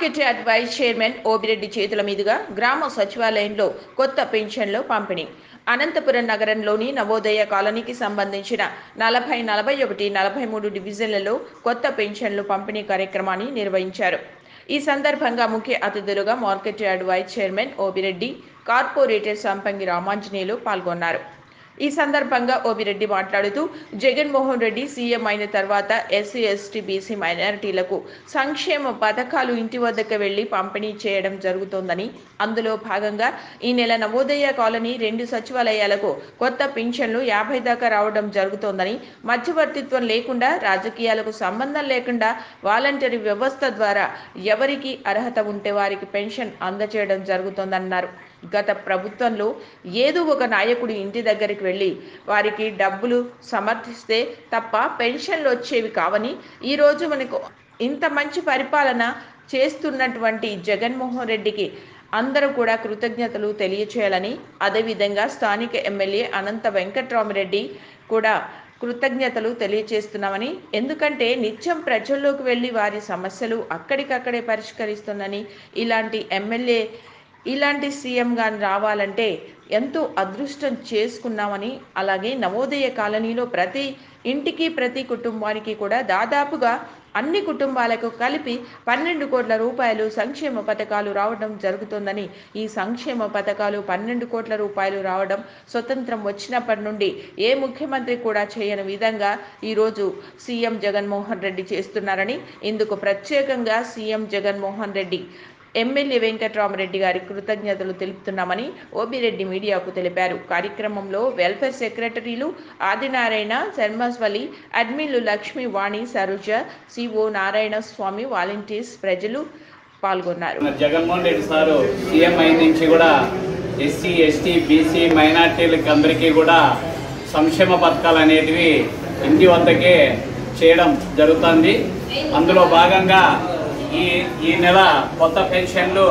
market yard vice chairman Obireddy చేతుల మీదుగా గ్రామ సచివాలయంలో కొత్త పెన్షన్లు పంపిణీ అనంతపురం నగరంలోని నవోదయ కాలనీకి సంబంధించిన నలభై నలభై ఒకటి నలభై మూడు డివిజన్లలో కొత్త పెన్షన్లు పంపిణీ కార్యక్రమాన్ని నిర్వహించారు ఈ సందర్భంగా ముఖ్య అతిథులుగా market yard vice chairman Obireddy corporator Sampangi Ramanjaneyulu పాల్గొన్నారు ఈ సందర్భంగా ఓబిరెడ్డి మాట్లాడుతూ జగన్మోహన్ రెడ్డి సీఎం అయిన తర్వాత ఎస్సీ ఎస్టీ బీసీ మైనారిటీలకు సంక్షేమ పథకాలు ఇంటి వద్దకు వెళ్లి పంపిణీ చేయడం జరుగుతోందని అందులో భాగంగా ఈ నెల నవోదయ కాలనీ రెండు సచివాలయాలకు కొత్త పింఛన్లు యాభై దాకా రావడం జరుగుతోందని మధ్యవర్తిత్వం లేకుండా రాజకీయాలకు సంబంధం లేకుండా వాలంటరీ వ్యవస్థ ద్వారా ఎవరికి అర్హత ఉంటే వారికి పెన్షన్ అందజేయడం జరుగుతోందన్నారు గత ప్రభుత్వంలో ఏదో ఒక నాయకుడి ఇంటి దగ్గరికి వెళ్ళి వారికి డబ్బులు సమర్థిస్తే తప్ప పెన్షన్లు వచ్చేవి కావని ఈరోజు మనకు ఇంత మంచి పరిపాలన చేస్తున్నటువంటి జగన్మోహన్ రెడ్డికి అందరూ కూడా కృతజ్ఞతలు తెలియచేయాలని అదేవిధంగా స్థానిక ఎమ్మెల్యే అనంత వెంకట్రామరెడ్డి కూడా కృతజ్ఞతలు తెలియచేస్తున్నామని ఎందుకంటే నిత్యం ప్రజల్లోకి వెళ్ళి వారి సమస్యలు అక్కడికక్కడే పరిష్కరిస్తుందని ఇలాంటి ఎమ్మెల్యే ఇలాంటి సీఎంగా రావాలంటే ఎంతో అదృష్టం చేసుకున్నామని అలాగే నవోదయ కాలనీలో ప్రతి ఇంటికి ప్రతి కుటుంబానికి కూడా దాదాపుగా అన్ని కుటుంబాలకు కలిపి పన్నెండు కోట్ల రూపాయలు సంక్షేమ పథకాలు రావడం జరుగుతుందని ఈ సంక్షేమ పథకాలు పన్నెండు కోట్ల రూపాయలు రావడం స్వతంత్రం వచ్చినప్పటి నుండి ఏ ముఖ్యమంత్రి కూడా చేయని విధంగా ఈరోజు సీఎం జగన్మోహన్ రెడ్డి చేస్తున్నారని ఇందుకు ప్రత్యేకంగా సీఎం జగన్మోహన్ రెడ్డి ఎమ్మెల్యే వెంకట్రామరెడ్డి గారి కృతజ్ఞతలు తెలుపుతున్నామని ఓబిరెడ్డి మీడియాకు తెలిపారు కార్యక్రమంలో వెల్ఫేర్ సెక్రటరీలు ఆదినారాయణ శర్మస్వలి అడ్మిన్లు లక్ష్మి వాణి సరోజ సిఓ నారాయణ స్వామి వాలంటీర్స్ ప్రజలు పాల్గొన్నారు మన జగన్మోహన్ రెడ్డి సారు సీఎం అయిన నుంచి కూడా ఎస్సీ ఎస్టీ బీసీ మైనార్టీలకి అందరికీ కూడా సంక్షేమ పథకాలు అనేటివి ఇంటి వద్దకే చేయడం జరుగుతుంది అందులో భాగంగా ఈ ఈ నెల కొత్త పెన్షన్లు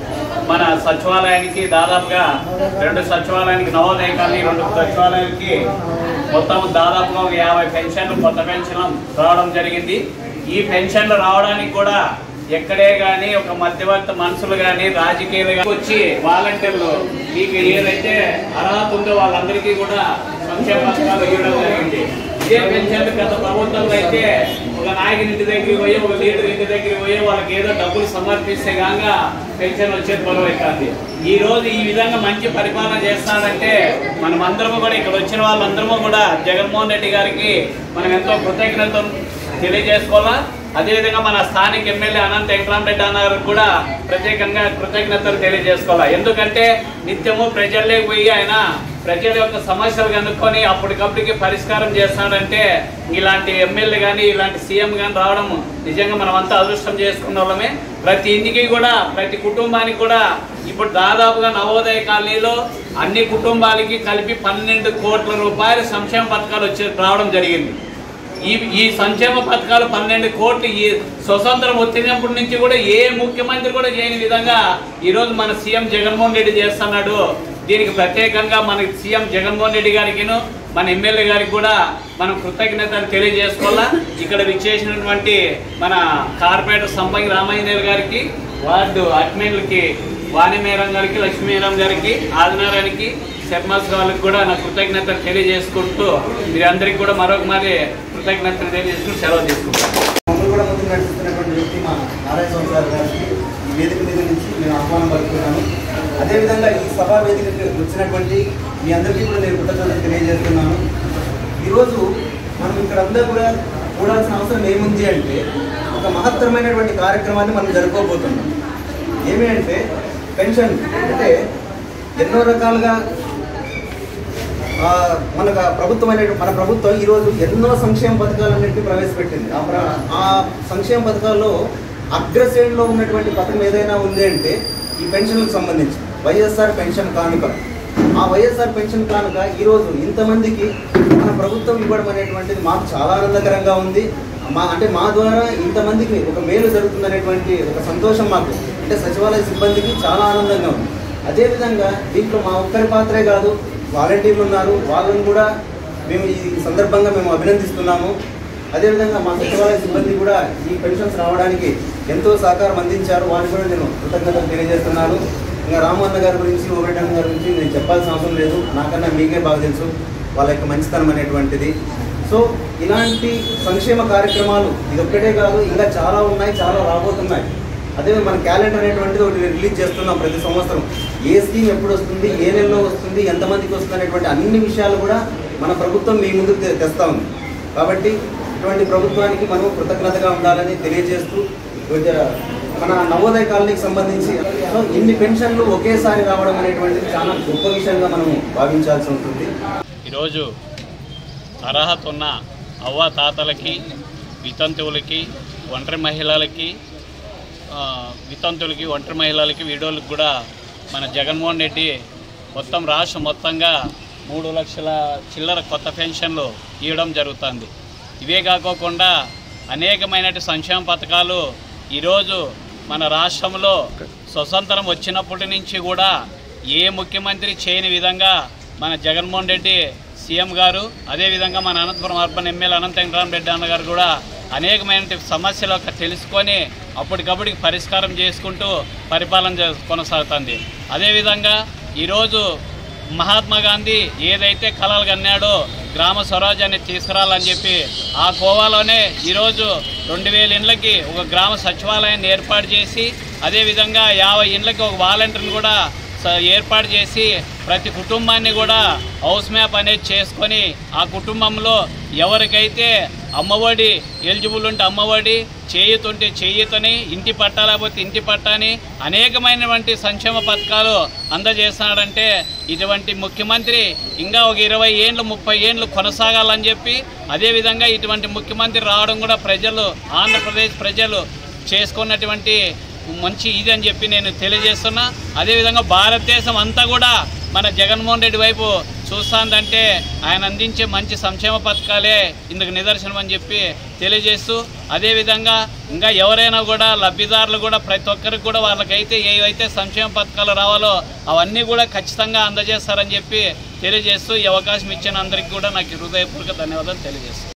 మన సచివాలయానికి దాదాపుగా రెండు సచివాలయానికి నవోదయ కాలనీ రెండు సచివాలయానికి మొత్తం దాదాపుగా ఒక యాభై పెన్షన్లు కొత్త పెన్షన్ రావడం జరిగింది ఈ పెన్షన్లు రావడానికి కూడా ఎక్కడే కానీ ఒక మధ్యవర్తి మనుషులు కానీ రాజకీయాలు కానీ వచ్చి వాలంటీర్లు మీకు ఏదైతే అర్హత ఉందో వాళ్ళందరికీ కూడా సంక్షేమ పథకాలు ఇవ్వడం జరిగింది ఇదే పెన్షన్లు గత ప్రభుత్వంలో అయితే ఒక నాయకుని ఇంటి దగ్గరికి పోయి ఒక లీడర్ ఇంటి దగ్గరికి పోయి వాళ్ళకి ఏదో డబ్బులు సమర్పిస్తే గాక పెన్షన్ వచ్చేది బరువు అవుతుంది ఈ రోజు ఈ విధంగా మంచి పరిపాలన చేస్తాడంటే మనం అందరము కూడా ఇక్కడ వచ్చిన వాళ్ళందరము కూడా జగన్మోహన్ రెడ్డి గారికి మనం ఎంతో కృతజ్ఞతలు తెలియజేసుకోవాలా అదేవిధంగా మన స్థానిక ఎమ్మెల్యే అనంత వెంకరామరెడ్డి అన్నారు కూడా ప్రత్యేకంగా కృతజ్ఞతలు తెలియజేసుకోవాలా ఎందుకంటే నిత్యము ప్రజల్లోకి పోయి ఆయన ప్రజల యొక్క సమస్యలు కనుక్కొని అప్పటికప్పటికి పరిష్కారం చేస్తాడంటే ఇలాంటి ఎమ్మెల్యే కానీ ఇలాంటి సీఎం కానీ రావడం నిజంగా మనం అంతా అదృష్టం చేసుకున్న వాళ్ళమే ప్రతి ఇంటికి కూడా ప్రతి కుటుంబానికి కూడా ఇప్పుడు దాదాపుగా నవోదయ కాలనీలో అన్ని కుటుంబాలకి కలిపి పన్నెండు కోట్ల రూపాయల సంక్షేమ పథకాలు వచ్చి రావడం జరిగింది ఈ ఈ సంక్షేమ పథకాలు పన్నెండు కోట్లు ఈ స్వతంత్రం వచ్చినప్పటి నుంచి కూడా ఏ ముఖ్యమంత్రి కూడా చేయని విధంగా ఈరోజు మన సీఎం జగన్మోహన్ రెడ్డి చేస్తున్నాడు దీనికి ప్రత్యేకంగా మన సీఎం జగన్మోహన్ రెడ్డి గారికిను మన ఎమ్మెల్యే గారికి కూడా మనం కృతజ్ఞతలు తెలియజేసుకోవాలా ఇక్కడ విచ్చేసినటువంటి మన కార్పొరేటర్ సంపంగి రామయ్య గారికి వార్డు అడ్మిన్లకి వాణిమేరం గారికి లక్ష్మీరామ్ గారికి ఆదినారాయణకి శర్మాస్ గారికి కూడా నా కృతజ్ఞతలు తెలియజేసుకుంటూ మీరందరికీ కూడా మరొక మరి కృతజ్ఞతలు తెలియజేసుకుంటూ సెలవు తీసుకుంటాం మమ్మల్ని కూడా ముందు నడిపిస్తున్నటువంటి వ్యక్తి మా నారాయణ స్వామి గారు గారికి ఈ వేదిక మీద నుంచి నేను ఆహ్వానం పలుకుతున్నాను అదేవిధంగా ఈ సభా వేదికకి వచ్చినటువంటి మీ అందరికీ కూడా నేను కృతజ్ఞతలు తెలియజేస్తున్నాను ఈరోజు మనం ఇక్కడ అందరూ కూడా చూడాల్సిన అవసరం ఏముంది అంటే ఒక మహత్తరమైనటువంటి కార్యక్రమాన్ని మనం జరుపుకోబోతున్నాం ఏమి అంటే పెన్షన్ అంటే ఎన్నో రకాలుగా ఆ, మన ప్రభుత్వమైన మన ప్రభుత్వం ఈరోజు ఎన్నో సంక్షేమ పథకాలన్నింటినీ ప్రవేశపెట్టింది ఆ ప్ర ఆ సంక్షేమ పథకాల్లో అగ్రశ్రేణిలో ఉన్నటువంటి పథకం ఏదైనా ఉంది అంటే ఈ పెన్షన్లకు సంబంధించి వైఎస్ఆర్ పెన్షన్ కానుక ఆ వైఎస్ఆర్ పెన్షన్ కానుక ఈరోజు ఇంతమందికి మన ప్రభుత్వం ఇవ్వడం అనేటువంటిది మాకు చాలా ఆనందకరంగా ఉంది మా అంటే మా ద్వారా ఇంతమందికి ఒక మేలు జరుగుతుందనేటువంటి ఒక సంతోషం మాకు అంటే సచివాలయ సిబ్బందికి చాలా ఆనందంగా ఉంది అదేవిధంగా దీంట్లో మా ఒక్కరి పాత్రే కాదు వాలంటీర్లు ఉన్నారు వాళ్ళని కూడా మేము ఈ సందర్భంగా మేము అభినందిస్తున్నాము అదేవిధంగా మా సచివాలయ సిబ్బంది కూడా ఈ పెన్షన్స్ రావడానికి ఎంతో సహకారం అందించారు వారికి కూడా నేను కృతజ్ఞతలు తెలియజేస్తున్నాను ఇంకా రామన్న గారి గురించి ఓబెటన్న గారి గురించి నేను చెప్పాల్సిన అవసరం లేదు నాకన్నా మీకే బాగా తెలుసు వాళ్ళ యొక్క మంచితనం అనేటువంటిది సో ఇలాంటి సంక్షేమ కార్యక్రమాలు ఇది ఒక్కటే కాదు ఇంకా చాలా ఉన్నాయి చాలా రాబోతున్నాయి అదే మన క్యాలెండర్ అనేటువంటిది ఒకటి రిలీజ్ చేస్తున్నాం ప్రతి సంవత్సరం ఏ స్కీమ్ ఎప్పుడు వస్తుంది ఏ నెలలో వస్తుంది ఎంతమందికి వస్తుంది అనేటువంటి అన్ని విషయాలు కూడా మన ప్రభుత్వం మీ ముందుకు తె- తెస్తా ఉంది కాబట్టి ఇటువంటి ప్రభుత్వానికి మనం కృతజ్ఞతగా ఉండాలని తెలియజేస్తూ కొంచెం మన నవోదయ కాలనీకి సంబంధించి సో ఇన్ని పెన్షన్లు ఒకేసారి రావడం అనేటువంటిది చాలా గొప్ప విషయంగా మనం భావించాల్సి ఉంటుంది ఈరోజు అర్హత ఉన్న అవ్వ తాతలకి వితంతువులకి ఒంటరి మహిళలకి ఆ, వితంతులకి ఒంటరి మహిళలకి వీడోళ్ళకి కూడా మన జగన్మోహన్ రెడ్డి మొత్తం రాష్ట్రం మొత్తంగా మూడు లక్షల చిల్లర కొత్త పెన్షన్లు ఇవ్వడం జరుగుతుంది ఇవే కాకోకుండా అనేకమైన సంక్షేమ పథకాలు ఈరోజు మన రాష్ట్రంలో స్వతంత్రం వచ్చినప్పటి నుంచి కూడా ఏ ముఖ్యమంత్రి చేయని విధంగా మన జగన్మోహన్ రెడ్డి సీఎం గారు అదేవిధంగా మన అనంతపురం అర్బన్ ఎమ్మెల్యే అనంత వెంకటరామరెడ్డి అన్న గారు కూడా అనేకమైన సమస్యలు ఒక తెలుసుకొని అప్పటికప్పటికి పరిష్కారం చేసుకుంటూ పరిపాలన చే- కొనసాగుతుంది అదేవిధంగా ఈరోజు మహాత్మా గాంధీ ఏదైతే కలలు కన్నాడో గ్రామ స్వరాజ్యాన్ని తీసుకురావాలని చెప్పి ఆ కోవాలోనే ఈరోజు రెండు వేల ఇండ్లకి ఒక గ్రామ సచివాలయాన్ని ఏర్పాటు చేసి అదేవిధంగా యాభై ఇండ్లకి ఒక వాలంటీర్ని కూడా స- ఏర్పాటు చేసి ప్రతి కుటుంబాన్ని కూడా హౌస్ మ్యాప్ అనేది చేసుకొని ఆ కుటుంబంలో ఎవరికైతే అమ్మఒడి ఎలిజిబుల్ ఉంటే అమ్మఒడి చేయుతుంటే చేయుతని ఇంటి పట్టా లేకపోతే ఇంటి పట్టాని అనేకమైనటువంటి సంక్షేమ పథకాలు అందజేస్తున్నాడంటే ఇటువంటి ముఖ్యమంత్రి ఇంకా ఒక ఇరవై ఏండ్లు ముప్పై ఏండ్లు కొనసాగాలని చెప్పి అదేవిధంగా ఇటువంటి ముఖ్యమంత్రి రావడం కూడా ప్రజలు ఆంధ్రప్రదేశ్ ప్రజలు చేసుకున్నటువంటి మంచి ఇది అని చెప్పి నేను తెలియజేస్తున్నా అదేవిధంగా భారతదేశం అంతా కూడా మన జగన్మోహన్ రెడ్డి వైపు చూస్తుందంటే ఆయన అందించే మంచి సంక్షేమ పథకాలే ఇందుకు నిదర్శనం అని చెప్పి తెలియజేస్తూ అదేవిధంగా ఇంకా ఎవరైనా కూడా లబ్ధిదారులు కూడా ప్రతి ఒక్కరికి కూడా వాళ్ళకైతే ఏవైతే సంక్షేమ పథకాలు రావాలో అవన్నీ కూడా ఖచ్చితంగా అందజేస్తారని చెప్పి తెలియజేస్తూ ఈ అవకాశం ఇచ్చిన అందరికీ కూడా నాకు హృదయపూర్వక ధన్యవాదాలు తెలియజేస్తాను